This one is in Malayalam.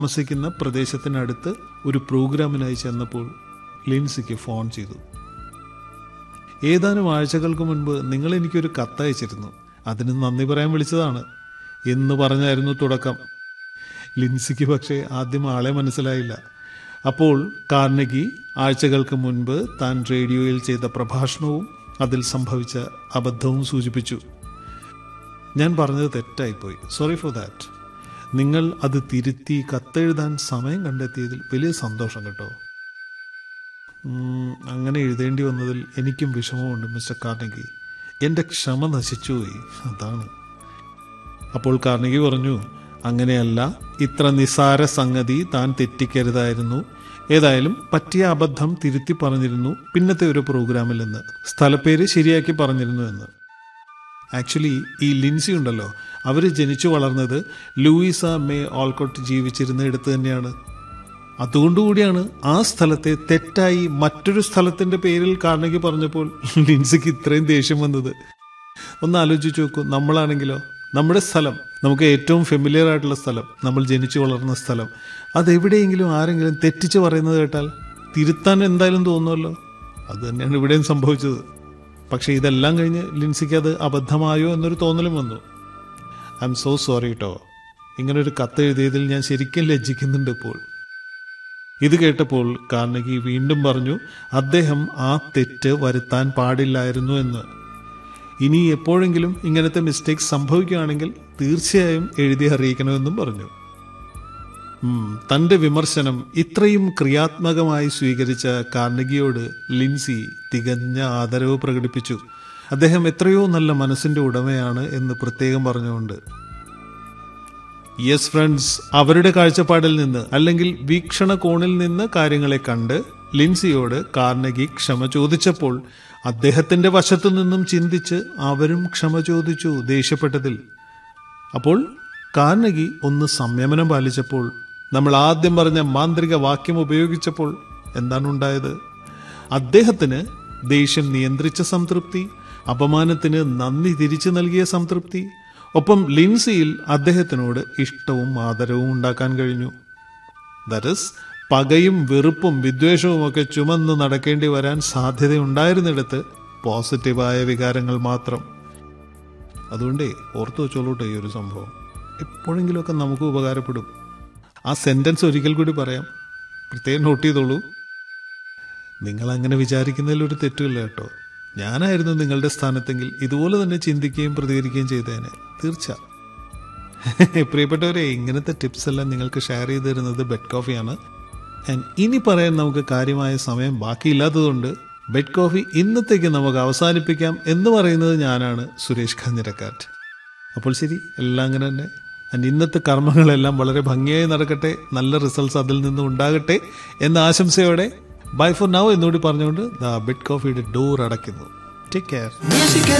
താമസിക്കുന്ന പ്രദേശത്തിനടുത്ത് ഒരു പ്രോഗ്രാമിനായി ചെന്നപ്പോൾ ലിൻസിക്ക് ഫോൺ ചെയ്തു ഏതാനും ആഴ്ചകൾക്ക് മുൻപ് നിങ്ങൾ എനിക്കൊരു കത്തയച്ചിരുന്നു അതിന് നന്ദി പറയാൻ വിളിച്ചതാണ് എന്ന് പറഞ്ഞായിരുന്നു തുടക്കം ലിൻസിക്ക് പക്ഷേ ആദ്യം ആളെ മനസ്സിലായില്ല അപ്പോൾ കാർണഗി ആഴ്ചകൾക്ക് മുൻപ് താൻ റേഡിയോയിൽ ചെയ്ത പ്രഭാഷണവും അതിൽ സംഭവിച്ച അബദ്ധവും സൂചിപ്പിച്ചു ഞാൻ പറഞ്ഞത് തെറ്റായിപ്പോയി സോറി ഫോർ ദാറ്റ് നിങ്ങൾ അത് തിരുത്തി കത്തെഴുതാൻ സമയം കണ്ടെത്തിയതിൽ വലിയ സന്തോഷം കേട്ടോ ഉം, അങ്ങനെ എഴുതേണ്ടി വന്നതിൽ എനിക്കും വിഷമമുണ്ട് മിസ്റ്റർ കാർണഗി എൻ്റെ ക്ഷമ നശിച്ചുപോയി അതാണ് അപ്പോൾ കാർണഗി പറഞ്ഞു അങ്ങനെയല്ല ഇത്ര നിസാര സംഗതി താൻ തെറ്റിക്കരുതായിരുന്നു ഏതായാലും പറ്റിയ അബദ്ധം തിരുത്തി പറഞ്ഞിരുന്നു പിന്നത്തെ ഒരു പ്രോഗ്രാമിൽ നിന്ന് സ്ഥലപ്പേര് ശരിയാക്കി പറഞ്ഞിരുന്നു എന്ന് ആക്ച്വലി ഈ ലിൻസി ഉണ്ടല്ലോ അവർ ജനിച്ചു വളർന്നത് ലൂയിസ മേ ഓൾക്കോട്ട് ജീവിച്ചിരുന്ന ഇടത്ത് തന്നെയാണ് അതുകൊണ്ടുകൂടിയാണ് ആ സ്ഥലത്തെ തെറ്റായി മറ്റൊരു സ്ഥലത്തിന്റെ പേരിൽ കാർണഗി പറഞ്ഞപ്പോൾ ലിൻസിക്ക് ഇത്രയും ദേഷ്യം വന്നത് ഒന്ന് ആലോചിച്ച് നോക്കൂ നമ്മളാണെങ്കിലോ നമ്മുടെ സ്ഥലം നമുക്ക് ഏറ്റവും ഫെമിലിയർ ആയിട്ടുള്ള സ്ഥലം നമ്മൾ ജനിച്ചു വളർന്ന സ്ഥലം അതെവിടെയെങ്കിലും ആരെങ്കിലും തെറ്റിച്ച് പറയുന്നത് കേട്ടാൽ തിരുത്താൻ എന്തായാലും തോന്നുമല്ലോ അത് തന്നെയാണ് ഇവിടെയും സംഭവിച്ചത് പക്ഷെ ഇതെല്ലാം കഴിഞ്ഞ് ലിൻസിക്ക് അത് അബദ്ധമായോ എന്നൊരു തോന്നലും വന്നു ഐ എം സോ സോറി കേട്ടോ ഇങ്ങനൊരു കത്ത് എഴുതിയതിൽ ഞാൻ ശരിക്കും ലജ്ജിക്കുന്നുണ്ട് ഇപ്പോൾ ഇത് കേട്ടപ്പോൾ കാർണഗി വീണ്ടും പറഞ്ഞു അദ്ദേഹം ആ തെറ്റ് വരുത്താൻ പാടില്ലായിരുന്നു എന്ന് ഇനി എപ്പോഴെങ്കിലും ഇങ്ങനത്തെ മിസ്റ്റേക്സ് സംഭവിക്കുകയാണെങ്കിൽ തീർച്ചയായും എഴുതി അറിയിക്കണമെന്നും പറഞ്ഞു ഉം, തന്റെ വിമർശനം ഇത്രയും ക്രിയാത്മകമായി സ്വീകരിച്ച കാർണഗിയോട് ലിൻസി തികഞ്ഞ ആദരവ് പ്രകടിപ്പിച്ചു അദ്ദേഹം എത്രയോ നല്ല മനസ്സിന്റെ ഉടമയാണ് എന്ന് പ്രത്യേകം പറഞ്ഞുകൊണ്ട് യെസ് ഫ്രണ്ട്സ് അവരുടെ കാഴ്ചപ്പാടിൽ നിന്ന് അല്ലെങ്കിൽ വീക്ഷണകോണിൽ നിന്ന് കാര്യങ്ങളെ കണ്ട് ലിൻസിയോട് കാർണഗി ക്ഷമ ചോദിച്ചപ്പോൾ അദ്ദേഹത്തിന്റെ വശത്തു നിന്നും ചിന്തിച്ച് അവരും ക്ഷമ ചോദിച്ചു ദേഷ്യപ്പെട്ടതിൽ അപ്പോൾ കാർണഗി ഒന്ന് സംയമനം പാലിച്ചപ്പോൾ നമ്മൾ ആദ്യം പറഞ്ഞ മാന്ത്രിക വാക്യം ഉപയോഗിച്ചപ്പോൾ എന്താണ് ഉണ്ടായത് അദ്ദേഹത്തിന് ദേഷ്യം നിയന്ത്രിച്ച സംതൃപ്തി അപമാനത്തിന് നന്ദി തിരിച്ചു നൽകിയ സംതൃപ്തി ഒപ്പം ലിൻസിയിൽ അദ്ദേഹത്തിനോട് ഇഷ്ടവും ആദരവും ഉണ്ടാക്കാൻ കഴിഞ്ഞു ദരസ് പകയും വെറുപ്പും വിദ്വേഷവും ഒക്കെ ചുമന്ന് നടക്കേണ്ടി വരാൻ സാധ്യതയുണ്ടായിരുന്നിടത്ത് പോസിറ്റീവായ വികാരങ്ങൾ മാത്രം അതുകൊണ്ടേ ഓർത്തു വെച്ചോളൂട്ടെ ഈ ഒരു സംഭവം എപ്പോഴെങ്കിലുമൊക്കെ നമുക്ക് ഉപകാരപ്പെടും ആ സെന്റൻസ് ഒരിക്കൽ കൂടി പറയാം പ്രത്യേകം നോട്ട് ചെയ്തോളൂ നിങ്ങൾ അങ്ങനെ വിചാരിക്കുന്നതിൽ ഒരു തെറ്റുമില്ല കേട്ടോ ഞാനായിരുന്നു നിങ്ങളുടെ സ്ഥാനത്തെങ്കിൽ ഇതുപോലെ തന്നെ ചിന്തിക്കുകയും പ്രതികരിക്കുകയും ചെയ്തേനെ തീർച്ച പ്രിയപ്പെട്ടവരെ ഇങ്ങനത്തെ ടിപ്സ് എല്ലാം നിങ്ങൾക്ക് ഷെയർ ചെയ്തു തരുന്നത് ബെഡ് കോഫിയാണ് And ഇനി പറയാൻ നമുക്ക് കാര്യമായ സമയം ബാക്കിയില്ലാത്തതുകൊണ്ട് ബെഡ് കോഫി ഇന്നത്തേക്ക് നമുക്ക് അവസാനിപ്പിക്കാം എന്ന് പറയുന്നത് ഞാനാണ് സുരേഷ് കാഞ്ഞിരക്കാറ്റ് അപ്പോൾ ശരി എല്ലാം അങ്ങനെ തന്നെ ആൻഡ് ഇന്നത്തെ കർമ്മങ്ങളെല്ലാം വളരെ ഭംഗിയായി നടക്കട്ടെ നല്ല റിസൾട്ട്സ് അതിൽ നിന്ന് ഉണ്ടാകട്ടെ എന്ന ആശംസയോടെ ബൈ ഫോർ നൗ എന്നുകൂടി പറഞ്ഞുകൊണ്ട് ദ ബെഡ് കോഫിയുടെ ഡോർ അടയ്ക്കുന്നു ടേക്ക് കെയർ Music